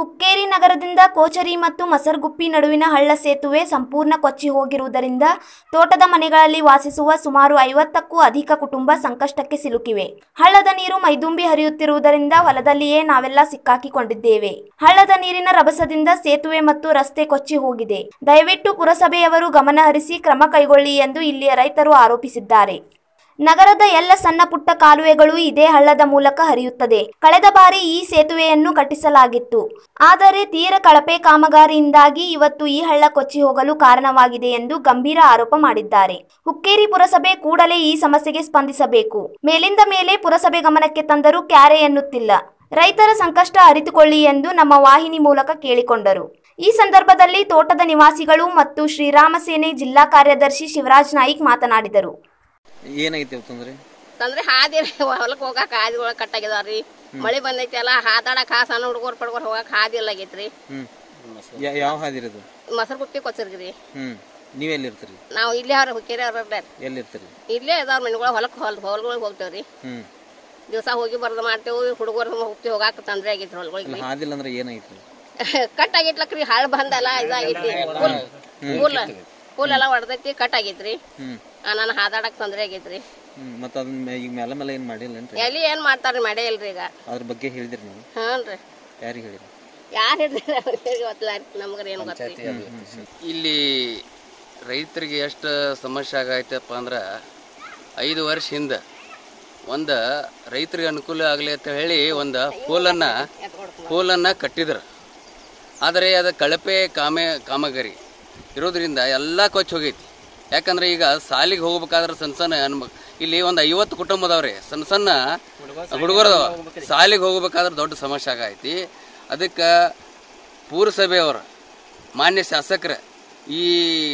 ಹುಕ್ಕೇರಿ ನಗರದಿಂದ ಕೋಚರಿ ಮತ್ತು ಮಸರ್ಗುಪ್ಪಿ ನಡುವಿನ ಹಳ್ಳ ಸೇತುವೆ ಸಂಪೂರ್ಣ ಕೊಚ್ಚಿ ಹೋಗಿರುವುದರಿಂದ ತೋಟದ ಮನೆಗಳಲ್ಲಿ ವಾಸಿಸುವ ಸುಮಾರು ಐವತ್ತಕ್ಕೂ ಅಧಿಕ ಕುಟುಂಬ ಸಂಕಷ್ಟಕ್ಕೆ ಸಿಲುಕಿವೆ ಹಳ್ಳದ ನೀರು ಮೈದುಂಬಿ ಹರಿಯುತ್ತಿರುವುದರಿಂದ ಹೊಲದಲ್ಲಿಯೇ ನಾವೆಲ್ಲ ಸಿಕ್ಕಾಕಿಕೊಂಡಿದ್ದೇವೆ ಹಳ್ಳದ ನೀರಿನ ರಭಸದಿಂದ ಸೇತುವೆ ಮತ್ತು ರಸ್ತೆ ಕೊಚ್ಚಿ ಹೋಗಿದೆ ದಯವಿಟ್ಟು ಪುರಸಭೆಯವರು ಗಮನ ಹರಿಸಿ ಕ್ರಮ ಕೈಗೊಳ್ಳಿ ಎಂದು ಇಲ್ಲಿಯ ರೈತರು ಆರೋಪಿಸಿದ್ದಾರೆ ನಗರದ ಎಲ್ಲ ಸಣ್ಣ ಪುಟ್ಟ ಕಾಲುವೆಗಳು ಇದೇ ಹಳ್ಳದ ಮೂಲಕ ಹರಿಯುತ್ತದೆ ಕಳೆದ ಬಾರಿ ಈ ಸೇತುವೆಯನ್ನು ಕಟ್ಟಿಸಲಾಗಿತ್ತು ಆದರೆ ತೀರ ಕಳಪೆ ಕಾಮಗಾರಿಯಿಂದಾಗಿ ಇವತ್ತು ಈ ಹಳ್ಳ ಕೊಚ್ಚಿ ಹೋಗಲು ಕಾರಣವಾಗಿದೆ ಎಂದು ಗಂಭೀರ ಆರೋಪ ಮಾಡಿದ್ದಾರೆ ಹುಕ್ಕೇರಿ ಪುರಸಭೆ ಕೂಡಲೇ ಈ ಸಮಸ್ಯೆಗೆ ಸ್ಪಂದಿಸಬೇಕು ಮೇಲಿಂದ ಮೇಲೆ ಪುರಸಭೆ ಗಮನಕ್ಕೆ ತಂದರೂ ಕ್ಯಾರೆ ಎನ್ನುತ್ತಿಲ್ಲ ರೈತರ ಸಂಕಷ್ಟ ಅರಿತುಕೊಳ್ಳಿ ಎಂದು ನಮ್ಮ ವಾಹಿನಿ ಮೂಲಕ ಕೇಳಿಕೊಂಡರು ಈ ಸಂದರ್ಭದಲ್ಲಿ ತೋಟದ ನಿವಾಸಿಗಳು ಮತ್ತು ಶ್ರೀರಾಮ ಸೇನೆ ಜಿಲ್ಲಾ ಕಾರ್ಯದರ್ಶಿ ಶಿವರಾಜ್ ನಾಯ್ಕ್ ಮಾತನಾಡಿದರು ಏನೈತಿ ಅಂತಂದ್ರೆ ತಂದ್ರೆ ಹಾದಿ ಹೊಲಕ್ಕೆ ಹೋಗಕ್ಕೆ ಹಾದಿ ಒಳಗೆ ಕಟ್ಟಾಗಿದಾವ್ರಿ ಮಳೆ ಬಂದೈತಿ ಎಲ್ಲ ಹಾದಾಡಕ್ ಹಾ ಸಣ್ಣ ಹುಡುಗರು ಪಡ್ಕೊಂಡು ಹೋಗಕ್ಕೆ ಹಾದಿ ಎಲ್ಲ ಆಗೈತ್ರಿ ಹ್ಮ್ ಯಾ- ಯಾವ ಹಾದಿರೋದು ಮೊಸರು ಗುಪ್ಪಿ ಕೊಚ್ಚರ್ಗಿರಿ ಹ್ಮ್ ನೀವ್ ಎಲ್ಲಿರ್ತೀರಿ ನಾವು ಇಲ್ಲೇ ಅವ್ರ ಹುಕ್ಕೇರಿ ಅವ್ರ ಎಲ್ಲಿರ್ತೀರಿ ಇಲ್ಲೇ ಅದಾವ ಮನೆಗಳು ಹೊಲಕ್ಕೆ ಹೊಲ ಹೊಲಗಳಿಗೆ ಹೋಗ್ತೇವ್ರಿ ಹ್ಮ್ ದಿವಸ ಹೋಗಿ ಬರ್ದು ಮಾಡ್ತೇವೆ ಹುಡುಗರು ಹೋಗ್ತೀವಿ ಹೋಗಾಕ ತೊಂದ್ರೆ ಆಗೈತ್ರಿ ಹೊಲಗಳಿಗೆ ಇಲ್ಲ ಹಾದಿಲ್ಲ ಅಂದ್ರೆ ಏನೈತಿ ಕಟ್ ಆಗೈತ್ಲಕ್ರಿ ಹಾಳು ಬಂದಲ್ಲ ಇದಾಗೈತಿ ಫುಲ್ ಫುಲ್ ಫುಲ್ ಎಲ್ಲ ಹೊಡೆದೈತಿ ಕಟ್ ಆಗೈತ್ರಿ ಹ್ಮ್ ನಾನು ಹಾದಾಡಕ್ ತೊಂದ್ರೆ ಆಗೈತ್ರಿ ಹ್ಮ್ ಮತ್ತ ಅದನ್ನ ಮೇ- ಈಗ ಮೇಲೆ ಮೇಲೆ ಏನ್ ಮಾಡಿಲ್ಲೇನ್ರಿ ಎಲ್ಲಿ ಏನ್ ಮಾಡ್ತಾರ್ರಿ ಮಾಡೇ ಇಲ್ರಿ ಈಗ ಅದ್ರ ಬಗ್ಗೆ ಹೇಳಿದ್ರಿ ನೀವು ಹ್ಞೂ ರೀ ಯಾರಿಗೆ ಹೇಳಿರಿ ಯಾರು ಹಿಡಿದ್ರಿ ಅವ್ರಿಗೆ ಗೊತ್ತಿಲ್ಲ ನಮ್ಗ್ರ ಏನು ಗೊತ್ತ್ರಿ ಇಲ್ಲಿ ರೈತರಿಗೆ ಎಷ್ಟು ಸಮಸ್ಯೆ ಆಗೈತಪ್ಪ ಅಂದ್ರೆ ಐದು ವರ್ಷ ಹಿಂದೆ ಒಂದು ರೈತರಿಗೆ ಅನುಕೂಲ ಆಗಲಿ ಅಂತ ಹೇಳಿ ಒಂದು ಪೋಲನ್ನು ಪೋಲನ್ನು ಕಟ್ಟಿದ್ರು ಆದರೆ ಅದು ಕಳಪೆ ಕಾಮೆ ಕಾಮಗಾರಿ ಇರೋದ್ರಿಂದ ಎಲ್ಲ ಕೊಚ್ಚಿ ಹೋಗೈತಿ ಯಾಕಂದ್ರೆ ಈಗ ಸಾಲಿಗೆ ಹೋಗ್ಬೇಕಾದ್ರೆ ಸಣ್ಣ ಸಣ್ಣ ಅನ್ಮ ಇಲ್ಲಿ ಒಂದು ಐವತ್ತು ಕುಟುಂಬ ಅದಾವ್ರಿ ಸಣ್ಣ ಸಣ್ಣ ಹುಡುಗರದವ ಸಾಲಿಗೆ ಹೋಗ್ಬೇಕಾದ್ರೆ ದೊಡ್ಡ ಸಮಸ್ಯೆ ಆಗೈತಿ ಅದಕ್ಕೆ ಪುರಸಭೆಯವರು ಮಾನ್ಯ ಶಾಸಕರ ಈ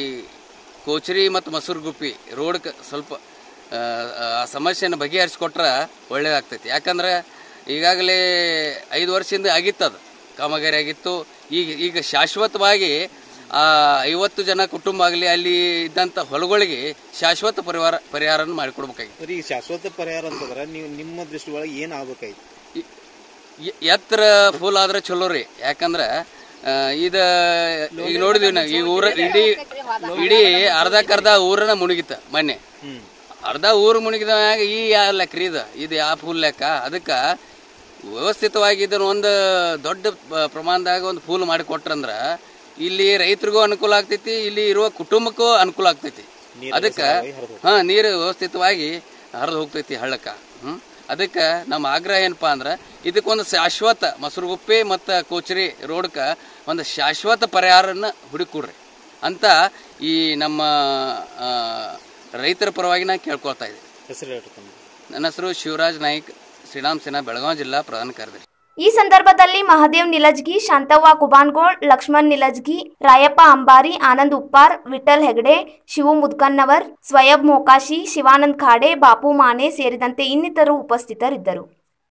ಕೋಚರಿ ಮತ್ತು ಮಸೂರುಗುಪ್ಪಿ ರೋಡ್ಗೆ ಸ್ವಲ್ಪ ಆ, ಆ ಸಮಸ್ಯೆನ ಬಗೆಹರಿಸ್ಕೊಟ್ರೆ ಒಳ್ಳೇದಾಗ್ತೈತಿ ಯಾಕಂದ್ರೆ ಈಗಾಗಲೇ ಐದು ವರ್ಷದಿಂದ ಆಗಿತ್ತು ಅದು ಕಾಮಗಾರಿ ಆಗಿತ್ತು ಈಗ ಈಗ ಶಾಶ್ವತವಾಗಿ ಆ ಐವತ್ತು ಜನ ಕುಟುಂಬ ಆಗಲಿ ಅಲ್ಲಿ ಇದ್ದಂಥ ಹೊಲಗಳಿಗೆ ಶಾಶ್ವತ ಪರಿವಾರ ಪರಿಹಾರನ ಮಾಡಿಕೊಡ್ಬೇಕಾಗಿತ್ತು ಸರಿ ಈಗ ಶಾಶ್ವತ ಪರಿಹಾರ ಅಂತಂದ್ರೆ ನೀವು ನಿಮ್ಮ ದೃಷ್ಟಿ ಒಳಗೆ ಏನ್ ಆಗ್ಬೇಕಾಯ್ತು ಈ- ಎ- ಎತ್ತರ ಫುಲ್ ಆದ್ರೆ ಚಲೋ ರೀ ಯಾಕಂದ್ರ ಆ, ಇದ ಈಗ ನೋಡಿದ್ವಿ ನಾವು ಈ ಊರ ಇಡೀ ಇಡೀ ಅರ್ಧಕ್ಕರ್ಧ ಊರನ್ನ ಮುಳುಗಿತ ಮೊನ್ನೆ ಹ್ಮ್ ಅರ್ಧ ಊರು ಮುಳುಗಿದ ಮ್ಯಾಗ ಈ ಯಾವ ಲೆಕ್ಕ ರೀ ಇದು ಇದು ಯಾವ ಫುಲ್ ಲೆಕ್ಕ ಅದಕ್ಕೆ ವ್ಯವಸ್ಥಿತವಾಗಿ ಇದನ್ನ ಒಂದು ದೊಡ್ಡ ಪ- ಪ್ರಮಾಣದಾಗ ಒಂದು ಫೂಲ್ ಮಾಡಿ ಕೊಟ್ರಂದ್ರ ಇಲ್ಲಿ ರೈತರಿಗೂ ಅನುಕೂಲ ಆಗ್ತೈತಿ ಇಲ್ಲಿ ಇರುವ ಕುಟುಂಬಕ್ಕೂ ಅನುಕೂಲ ಆಗ್ತೈತಿ ಅದಕ್ಕೆ ಹಾ ನೀರು ವ್ಯವಸ್ಥಿತವಾಗಿ ಹರಿದು ಹೋಗ್ತೈತಿ ಹಳ್ಳಕ್ಕ ಹ್ಮ್ ಅದಕ್ಕೆ ನಮ್ಮ ಆಗ್ರಹ ಏನಪ್ಪಾ ಅಂದ್ರೆ ಇದಕ್ಕೊಂದು ಶಾಶ್ವತ ಮಸರುಗುಪ್ಪೆ ಮತ್ತು ಕೋಚರಿ ರೋಡ್ಕ ಒಂದು ಶಾಶ್ವತ ಪರಿಹಾರನ ಹುಡುಕೊಡ್ರಿ ಅಂತ ಈ ನಮ್ಮ ಆ, ರೈತರ ಪರವಾಗಿ ನಾ ಕೇಳ್ಕೊಳ್ತಾ ಇದ್ದೆ ಹೆಸರು ಹೇಳ್ರಿ ತಮ್ಮ ನನ್ನ ಹೆಸರು ಶಿವರಾಜ್ ನಾಯ್ಕ್ ಶ್ರೀರಾಮ್ ಸೇನಾ ಬೆಳಗಾವಿ ಜಿಲ್ಲಾ ಪ್ರಧಾನ ಕಾರ್ಯದರ್ಶಿ ಈ ಸಂದರ್ಭದಲ್ಲಿ ಮಹದೇವ್ ನಿಲಜ್ಗಿ ಶಾಂತವ್ವ ಕುಬಾನ್ಗೋಳ್ ಲಕ್ಷ್ಮಣ್ ನಿಲಜ್ಗಿ ರಾಯಪ್ಪ ಅಂಬಾರಿ ಆನಂದ್ ಉಪ್ಪಾರ್ ವಿಠಲ್ ಹೆಗಡೆ ಶಿವು ಮುದ್ಕನ್ನವರ್ ಸ್ವಯಬ್ ಮೋಕಾಶಿ ಶಿವಾನಂದ್ ಖಾಡೆ ಬಾಪು ಮಾನೆ ಸೇರಿದಂತೆ ಇನ್ನಿತರರು ಉಪಸ್ಥಿತರಿದ್ದರು